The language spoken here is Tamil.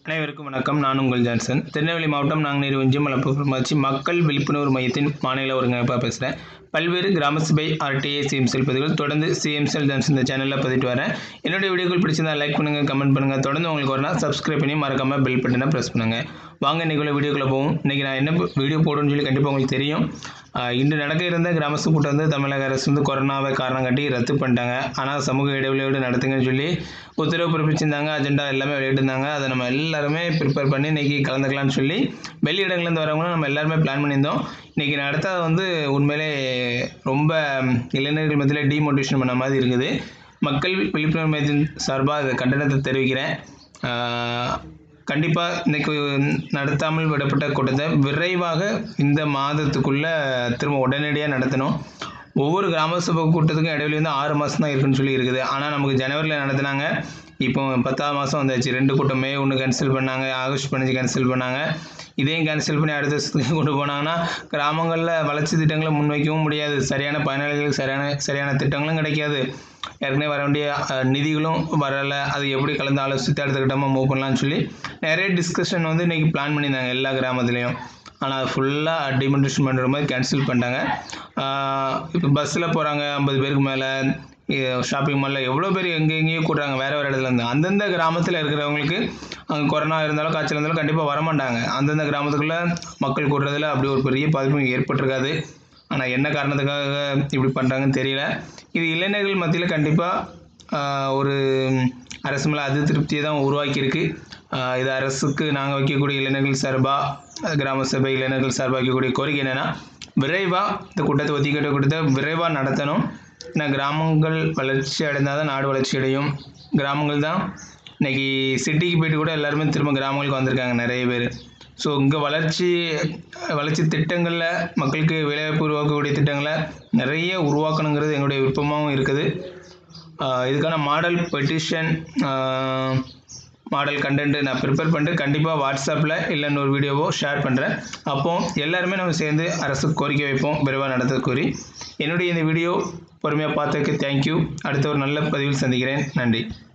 அனைவருக்கும் வணக்கம் நான் உங்கள் ஜான்சன் திருநெல்வேலி மாவட்டம் நாங்குநேரி ஒன்றியம் மலப்புறமாச்சி மக்கள் விழிப்புணர்வு மையத்தின் மாநில ஒருங்கிணைப்பாக பேசுகிறேன் பல்வேறு கிராம சபை ஆர்டிஏ சிஎம்செல் பதிவுகள் தொடர்ந்து சிஎம்செல் ஜான்சன் இந்த சேனலில் பதிவிட்டு வரேன் என்னுடைய வீடியோக்கள் பிடிச்சிருந்தா லைக் பண்ணுங்கள் கமெண்ட் பண்ணுங்கள் தொடர்ந்து உங்களுக்கு வரணும் சப்ஸ்கிரைப் பண்ணி மறக்காமல் பெல் பட்டனை ப்ரெஸ் பண்ணுங்கள் வாங்க இன்றைக்குள்ள வீடியோக்குள்ளே போவோம் இன்றைக்கி நான் என்ன வீடியோ போடுன்னு சொல்லி கண்டிப்பாக உங்களுக்கு தெரியும் ஆஹ் இன்று நடக்க இருந்த கிராம சபை கூட்டம் வந்து தமிழக அரசு வந்து கொரோனாவை காரணம் காட்டி ரத்து பண்ணிட்டாங்க ஆனால் சமூக இடைவெளியோடு நடத்துங்கன்னு சொல்லி உத்தரவு பிறப்பிச்சிருந்தாங்க அஜெண்டா எல்லாமே வெளியிட்டிருந்தாங்க அதை நம்ம எல்லாருமே ப்ரிப்பேர் பண்ணி இன்றைக்கி கலந்துக்கலாம்னு சொல்லி வெளியிடங்கள்லேருந்து வரவங்களும் நம்ம எல்லாருமே பிளான் பண்ணியிருந்தோம் இன்றைக்கி நடத்தது வந்து உண்மையிலே ரொம்ப இளைஞர்கள் மத்தியில் டிமோட்டிவேஷன் பண்ண மாதிரி இருக்குது மக்கள் விழிப்புணர்வு மையத்தின் சார்பாக இதை கண்டனத்தை தெரிவிக்கிறேன் கண்டிப்பாக இன்னைக்கு நடத்தாமல் விடப்பட்ட கூட்டத்தை விரைவாக இந்த மாதத்துக்குள்ளே திரும்ப உடனடியாக நடத்தணும் ஒவ்வொரு கிராம சபை கூட்டத்துக்கும் இடைவெளி வந்து ஆறு மாதம் தான் இருக்குன்னு சொல்லி இருக்குது ஆனால் நமக்கு ஜனவரியில் நடத்துனாங்க இப்போ பத்தாவது மாதம் வந்தாச்சு ரெண்டு கூட்டம் மே ஒன்று கேன்சல் பண்ணாங்க ஆகஸ்ட் பதினஞ்சு கேன்சல் பண்ணாங்க இதையும் கேன்சல் பண்ணி அடுத்த வருஷத்துக்கு கொண்டு போனாங்கன்னா கிராமங்களில் வளர்ச்சி திட்டங்களை முன்வைக்கவும் முடியாது சரியான பயனாளிகளுக்கு சரியான சரியான திட்டங்களும் கிடைக்காது ஏற்கனவே வர வேண்டிய அஹ், நிதிகளும் வரலை அது எப்படி கலந்து ஆலோசித்து அடுத்த கட்டமாக மூவ் பண்ணலாம்னு சொல்லி நிறைய டிஸ்கஷன் வந்து இன்றைக்கி பிளான் பண்ணியிருந்தாங்க எல்லா கிராமத்துலேயும் ஆனால் அது ஃபுல்லாக டிமென்டேஷன் பண்ணுற மாதிரி கேன்சல் பண்ணிட்டாங்க இப்போ பஸ்ஸில் போகிறாங்க ஐம்பது பேருக்கு மேலே ஷாப்பிங் மாலில் எவ்வளோ பேர் எங்கே எங்கேயோ கூடுறாங்க வேறு வேறு இடத்துல இருந்து அந்தந்த கிராமத்தில் இருக்கிறவங்களுக்கு அங்கே கொரோனா இருந்தாலும் காய்ச்சல் இருந்தாலும் கண்டிப்பாக வரமாட்டாங்க அந்தந்த கிராமத்துக்குள்ளே மக்கள் கூடுறதுல அப்படி ஒரு பெரிய பாதிப்பு ஏற்பட்டிருக்காது ஆனால் என்ன காரணத்துக்காக இப்படி பண்ணுறாங்கன்னு தெரியல இது இளைஞர்கள் மத்தியில் கண்டிப்பாக ஒரு அரசு மேலே அதிருப்தியை தான் உருவாக்கியிருக்கு ஆஹ் இது அரசுக்கு நாங்கள் வைக்கக்கூடிய இளைஞர்கள் சார்பாக கிராம சபை இளைஞர்கள் சார்பாக வைக்கக்கூடிய கோரிக்கை என்னென்னா விரைவாக இந்த கூட்டத்தை ஒத்திக்கிட்ட கூட்டத்தை விரைவாக நடத்தணும் ஏன்னா கிராமங்கள் வளர்ச்சி அடைந்தால் தான் நாடு வளர்ச்சி அடையும் கிராமங்கள் தான் இன்னைக்கு சிட்டிக்கு போயிட்டு கூட எல்லாருமே திரும்ப கிராமங்களுக்கு வந்திருக்காங்க நிறைய பேர் ஸோ இங்கே வளர்ச்சி வளர்ச்சி திட்டங்களில் மக்களுக்கு வேலைவாய்ப்பு உருவாக்கக்கூடிய திட்டங்களை நிறைய உருவாக்கணுங்கிறது எங்களுடைய விருப்பமாகவும் இருக்குது ஆஹ் இதுக்கான மாடல் பெட்டிஷன் மாடல் கண்டென்ட் நான் ப்ரிப்பேர் பண்ணிட்டு கண்டிப்பாக வாட்ஸ்அப்பில் இல்லை இன்னொரு வீடியோவோ ஷேர் பண்ணுறேன் அப்போ எல்லாருமே நம்ம சேர்ந்து அரசுக்கு கோரிக்கை வைப்போம் விரைவாக நடத்த கோரி என்னுடைய இந்த வீடியோ பொறுமையாக பார்த்ததுக்கு தேங்க்யூ அடுத்த ஒரு நல்ல பதிவில் சந்திக்கிறேன் நன்றி